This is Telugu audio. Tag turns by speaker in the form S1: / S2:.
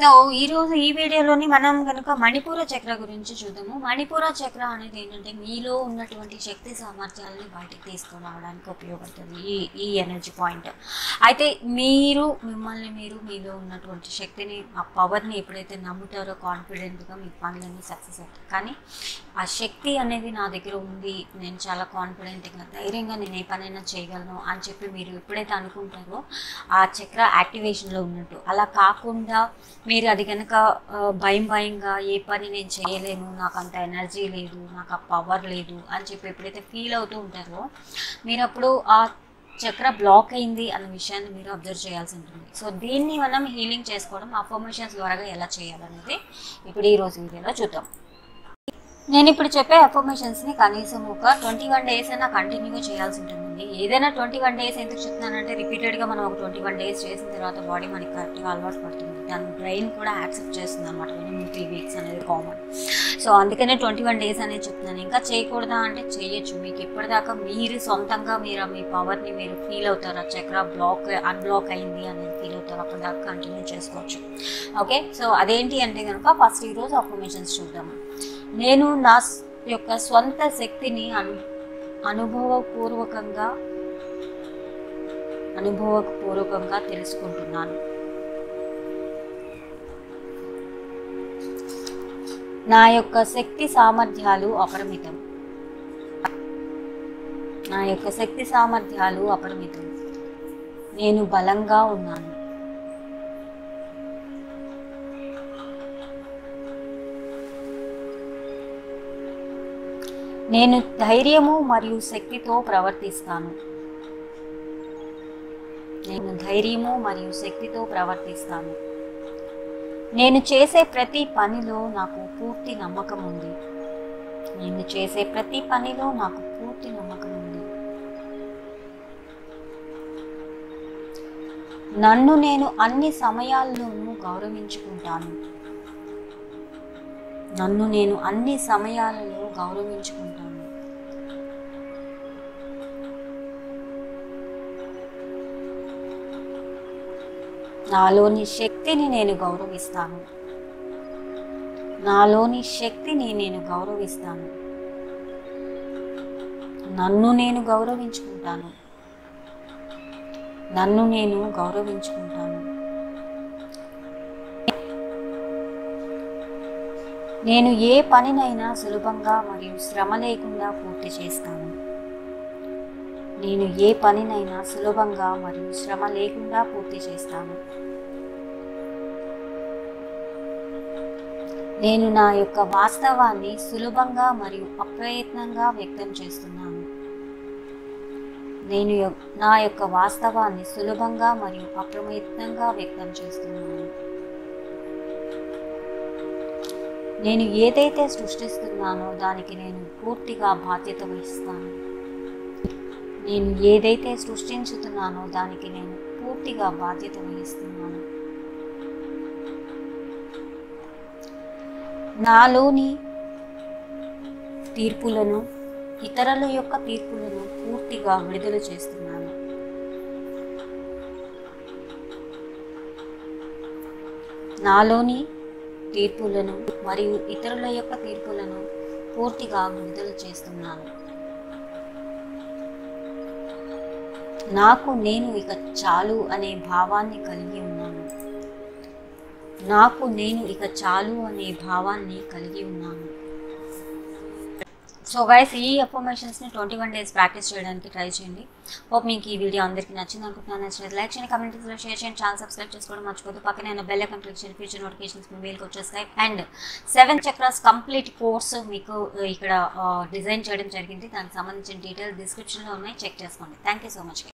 S1: సో ఈ రోజు ఈ వీడియోలోని మనం కనుక మణిపూర చక్ర గురించి చూద్దాము మణిపూర చక్ర అనేది ఏంటంటే మీలో ఉన్నటువంటి శక్తి సామర్థ్యాలని బయటికి తీసుకురావడానికి ఉపయోగపడుతుంది ఈ ఈ ఎనర్జీ పాయింట్ అయితే మీరు మిమ్మల్ని మీరు మీలో ఉన్నటువంటి శక్తిని ఆ పవర్ని ఎప్పుడైతే నమ్ముతారో కాన్ఫిడెంట్గా మీ పనులన్నీ సక్సెస్ అవుతాయి కానీ ఆ శక్తి అనేది నా దగ్గర ఉంది నేను చాలా కాన్ఫిడెంట్గా ధైర్యంగా నేను ఏ పనైనా చేయగలను అని చెప్పి మీరు ఎప్పుడైతే అనుకుంటారో ఆ చక్ర యాక్టివేషన్లో ఉన్నట్టు అలా కాకుండా మీరు అది కనుక ఆ, భయం భయంగా ఏ పని నేను చేయలేను నాకు అంత ఎనర్జీ లేదు నాకు ఆ పవర్ లేదు అని చెప్పి ఎప్పుడైతే ఫీల్ అవుతూ ఉంటారో మీరు అప్పుడు ఆ చక్ర బ్లాక్ అయింది అన్న విషయాన్ని మీరు అబ్జర్వ్ చేయాల్సి ఉంటుంది సో దీన్ని మనం హీలింగ్ చేసుకోవడం అఫర్మేషన్స్ ద్వారా ఎలా చేయాలనేది ఇప్పుడు ఈ రోజు వీడియోలో చూద్దాం నేను ఇప్పుడు చెప్పే అఫర్మేషన్స్ని కనీసం ఒక ట్వంటీ వన్ డేస్ అయినా కంటిన్యూగా చేయాల్సి ఉంటుందండి ఏదైనా ట్వంటీ వన్ డేస్ ఎందుకు చెప్తున్నానంటే రిపీటెడ్గా మనం ఒక ట్వంటీ వన్ డేస్ చేసిన తర్వాత బాడీ మనకి కరెక్ట్గా అలవాటు పడుతుంది దాని బ్రెయిన్ కూడా యాక్సెప్ట్ చేస్తుంది అనమాట మినిమం త్రీ వీక్స్ అనేది కామన్ సో అందుకనే ట్వంటీ వన్ డేస్ అనేది చెప్తున్నాను ఇంకా చేయకూడదా అంటే చేయొచ్చు మీకు ఇప్పటిదాకా మీరు సొంతంగా మీరు మీ పవర్ని మీరు ఫీల్ అవుతారు ఆ చక్ర బ్లాక్ అన్బ్లాక్ అయింది అనేది ఫీల్ అవుతారు అక్కడ దాకా కంటిన్యూ చేసుకోవచ్చు ఓకే సో అదేంటి అంటే కనుక ఫస్ట్ ఈరోజు అఫర్మేషన్స్ చూద్దాము నేను నా స్- యొక్క స్వంత శక్తిని అను అనుభవపూర్వకంగా అనుభవపూర్వకంగా తెలుసుకుంటున్నాను నా యొక్క శక్తి సామర్థ్యాలు అపరిమితం నా యొక్క శక్తి సామర్థ్యాలు అపరిమితం నేను బలంగా ఉన్నాను నేను ధైర్యము మరియు శక్తితో ప్రవర్తిస్తాను నేను ధైర్యము మరియు శక్తితో ప్రవర్తిస్తాను నేను చేసే ప్రతి పనిలో నాకు పూర్తి నమ్మకం ఉంది నేను చేసే ప్రతి పనిలో నాకు పూర్తి నమ్మకం ఉంది నన్ను నేను అన్ని సమయాల్లోనూ గౌరవించుకుంటాను నన్ను నేను అన్ని సమయాలలో గౌరవించుకుంటాను నాలోని శక్తిని నేను గౌరవిస్తాను నాలోని శక్తిని నేను గౌరవిస్తాను నన్ను నేను గౌరవించుకుంటాను నన్ను నేను గౌరవించుకుంటాను నేను ఏ పనినైనా సులభంగా మరియు శ్రమ లేకుండా పూర్తి చేస్తాను నేను ఏ పనినైనా సులభంగా మరియు శ్రమ లేకుండా పూర్తి చేస్తాను నేను నా యొక్క వాస్తవాన్ని సులభంగా మరియు అప్రయత్నంగా వ్యక్తం చేస్తున్నాను నేను యొ- నా యొక్క వాస్తవాన్ని సులభంగా మరియు అప్రయత్నంగా వ్యక్తం చేస్తున్నాను నేను ఏదైతే సృష్టిస్తున్నానో దానికి నేను పూర్తిగా బాధ్యత వహిస్తాను నేను ఏదైతే సృష్టించుతున్నానో దానికి నేను పూర్తిగా బాధ్యత వహిస్తున్నాను నాలోని తీర్పులను ఇతరుల యొక్క తీర్పులను పూర్తిగా విడుదల చేస్తున్నాను నాలోని తీర్పులను మరియు ఇతరుల యొక్క తీర్పులను పూర్తిగా విడుదల చేస్తున్నాను నాకు నేను ఇక చాలు అనే భావాన్ని కలిగి ఉన్నాను నాకు నేను ఇక చాలు అనే భావాన్ని కలిగి ఉన్నాను సో గైస్ ఈ అఫర్మేషన్స్ని ట్వంటీ వన్ డేస్ ప్రాక్టీస్ చేయడానికి ట్రై చేయండి హోప్ మీకు ఈ వీడియో అందరికీ నచ్చింది అనుకుంటున్నాను నచ్చినది లైక్ చేయండి కమెంట్స్లో షేర్ చేయండి ఛానల్ సబ్స్క్రైబ్ చేసుకోవడం మర్చిపోదు పక్కనే ఉన్న బెల్ ఐకాన్ క్లిక్ చేయండి ఫ్యూచర్ నోటిఫికేషన్స్ మీ మెయిల్కి వచ్చేస్తాయి and seven chakras complete course మీకు ఇక్కడ డిజైన్ చేయడం జరిగింది దానికి సంబంధించిన డీటెయిల్స్ డిస్క్రిప్షన్లో ఉన్నాయి చెక్ చేసుకోండి థ్యాంక్ యూ సో మచ్